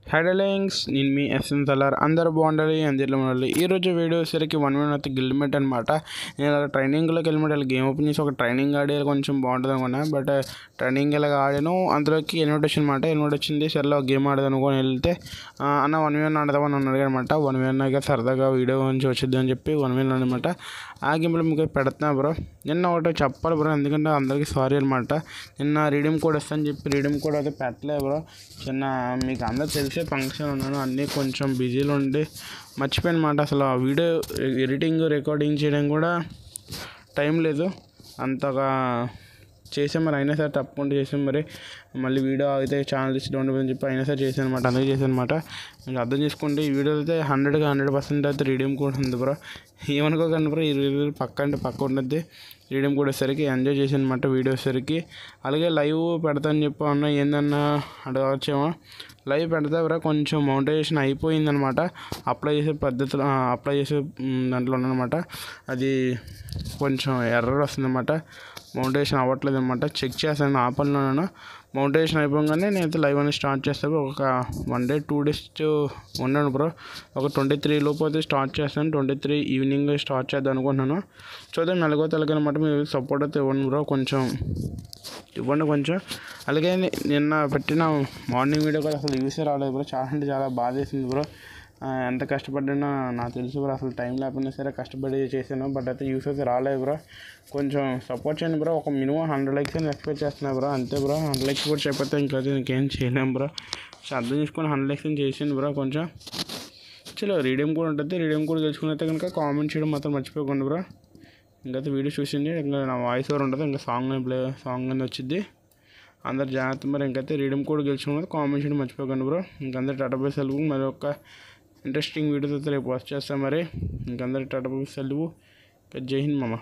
హైడలింగ్స్ నేను మీ ఎస్ఎన్ తలార్ అందరూ బాగుండాలి అందరిలో ఉండాలి ఈరోజు వీడియో వచ్చేసరికి వన్ వన్ అయితే గిల్మెట్ అనమాట నేను అలా ట్రైనింగ్లోకి వెళ్ళినట్టు వెళ్ళి గేమ్ ఓపెన్ చేసి ఒక ట్రైనింగ్ ఆడి కొంచెం బాగుంటుంది అనుకున్నా బట్ ట్రైనింగ్ ఇలాగ ఆడాను అందులోకి ఇన్విటేషన్ అనమాట ఇన్విట్ వచ్చింది సరేలో గేమ్ ఆడదాం అనుకొని వెళ్తే ఆ, అన్న వన్ వన్ ఆడదామని అన్నాడు అనమాట వన్ వన్ అయితే సరదాగా వీడియో నుంచి వచ్చింది అని చెప్పి వన్ వన్ అనమాట ఆ గేమ్లో మీకు పెడుతున్నా బ్రో నిన్న ఒకటి చెప్పాలి బ్రో ఎందుకంటే అందరికీ సారీ అనమాట నిన్న రీడింగ్ కోడ్ వస్తాను చెప్పి రీడింగ్ కోడ్ అయితే పెట్టలేదు బ్రో చిన్న మీకు అందరు తెలిసే ఫంక్షన్ ఉన్నాను అన్నీ కొంచెం బిజీలో ఉండి మర్చిపోయాను అనమాట అసలు ఆ వీడియో ఎడిటింగ్ రికార్డింగ్ చేయడం కూడా టైం లేదు అంతగా చేసాం మరి అయినా సరే తప్పకుండా చేసాం మరి మళ్ళీ వీడియో అయితే ఛానల్ తీసి డౌన్ అని చెప్పి అయినా సరే చేశాను అనమాట అందుకే చేశాను అనమాట మీరు అర్థం చేసుకోండి ఈ వీడియో అయితే హండ్రెడ్కి హండ్రెడ్ పర్సెంట్ అయితే రీడియం కూడా ఉంది బ్రో ఏమనుకోకండి బ్రో ఈ వీడియో పక్క అంటే పక్క ఉన్నది రీడియం కూడా వచ్చేసరికి ఎంజాయ్ చేశాను అనమాట వీడియో వచ్చేసరికి అలాగే లైవ్ పెడతాను చెప్పి అన్న ఏందన్నా అడగచ్చేమో లైవ్ పెడితే బ్రో కొంచెం మౌంటైజేషన్ అయిపోయిందనమాట అప్లై చేసే పద్ధతిలో అప్లై చేసే మ్, దాంట్లో అనమాట అది కొంచెం ఎర్రర్ వస్తుందన్నమాట మౌంటేషన్ అవ్వట్లేదు అనమాట చెక్ చేస్తాను ఆ పనిలోనూ మౌంటేషన్ అయిపోగానే నేనైతే లైవ్ అనేది స్టార్ట్ చేస్తాను ఒక వన్ డే టూ డేస్ ఉన్నాను బ్రో ఒక ట్వంటీ త్రీ లోపు అయితే స్టార్ట్ చేస్తాను ట్వంటీ త్రీ ఈవినింగ్ స్టార్ట్ చేద్దాం అనుకుంటున్నాను చూద్దాం ఎలాగో తెలగనమాట మీరు సపోర్ట్ అయితే ఇవ్వండి బ్రో కొంచెం ఇవ్వండి కొంచెం అలాగే ని- నిన్న పెట్టిన మార్నింగ్ వీడియో కూడా అసలు యూసే రాలేదు బ్రో చాలా అంటే చాలా బాధ వేసింది బ్రో ఆ, ఎంత కష్టపడినా నాకు తెలుసు బ్రో అసలు టైం లేకపోయినా సరే కష్టపడి చేశాను బట్ అయితే యూస్ అయితే రాలేదు బ్రో కొంచెం సపోర్ట్ చేయండి బ్రో ఒక మినిమం హండ్రెడ్ లైక్స్ అని ఎక్స్పెక్ట్ చేస్తున్నా బ్రో అంతే బ్రో హండ్రెడ్ లైక్స్ కూడా చెప్పితే ఇంకైతే ఇంకేం చేయలేం బ్రో సో అర్థం చేసుకొని హండ్రెడ్ లైక్స్ అని చేసింది బ్రో కొంచెం చలో రీడియం కూడా ఉంటుంది రీడియం కూడా తెలుసుకుని అయితే కనుక కామెంట్ చేయడం మాత్రం మర్చిపోకండి బ్రో ఇంకైతే వీడియో చూసింది ఇంకా నా వాయిస్ ఓవర్ ఉంటుంది ఇంకా సాంగ్ అని ప్లే సాంగ్ అని వచ్చింది అందరు జాగ్రత్త మరి ఇంకైతే రీడింగ్ కూడా గెలుచుకున్నది కామెంట్ చేయడం మర్చిపోకండి బ్రో ఇంకందరు టాటా బై సెలవు మరి ఒక ఇంట్రెస్టింగ్ వీడియోతో అయితే రేపు పోస్ట్ చేస్తాం మరి ఇంకందరు టాటా బై సెలవు జై హింద్ మామ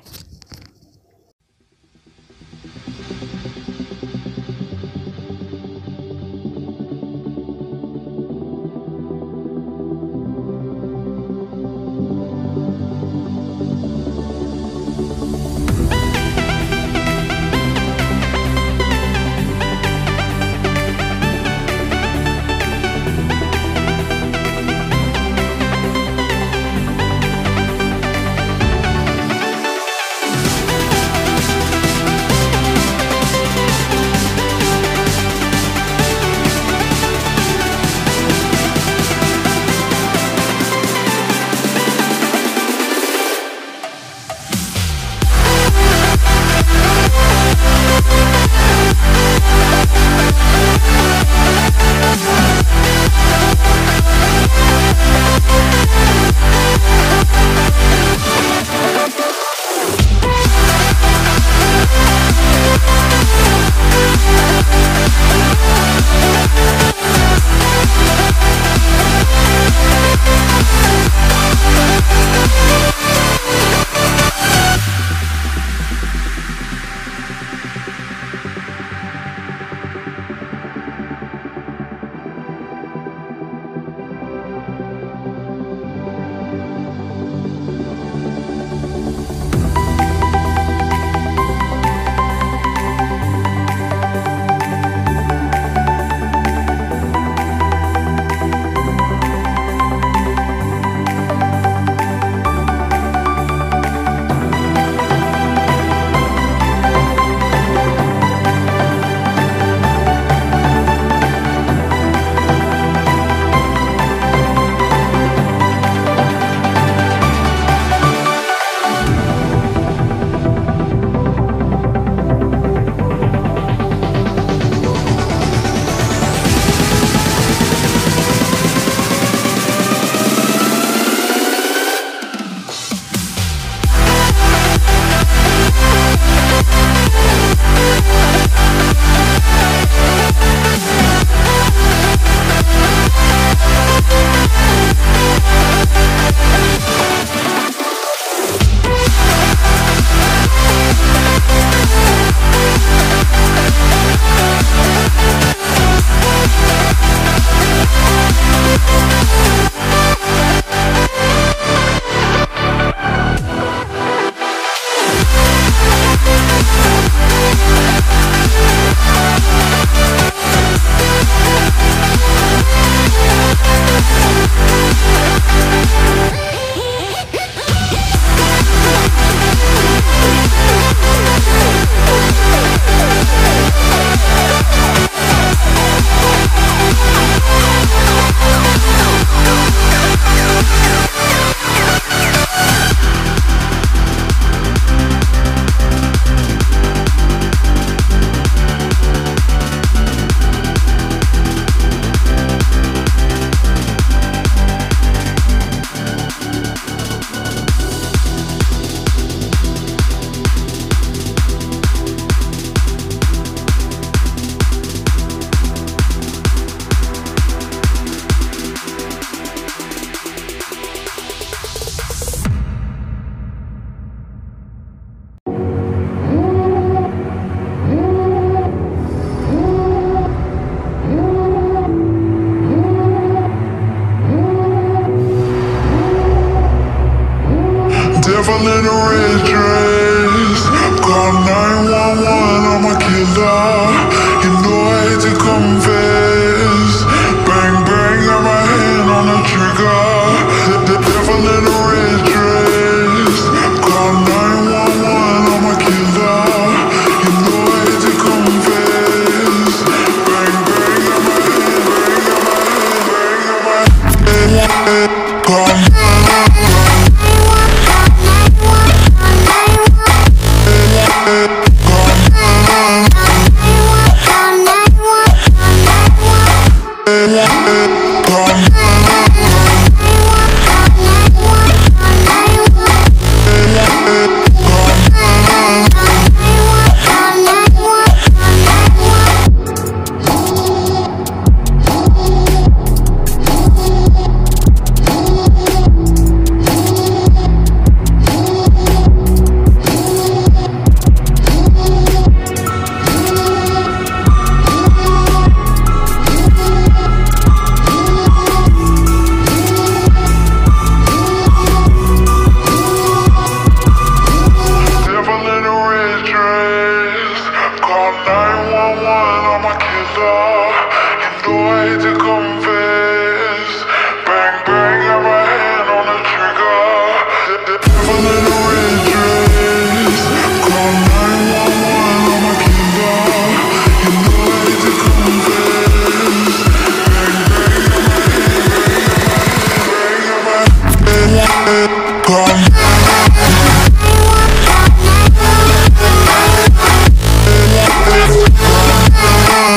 Devil in a red dress. Call 911 on my killer. You know I hate to confess. Bang, bang, got my hand on the trigger. The the devil in a red dress. Call 911 on my killer. You know I hate to confess. Bang, bang, got my hand, bang, bang, got my hand. Call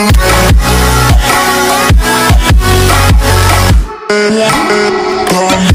Come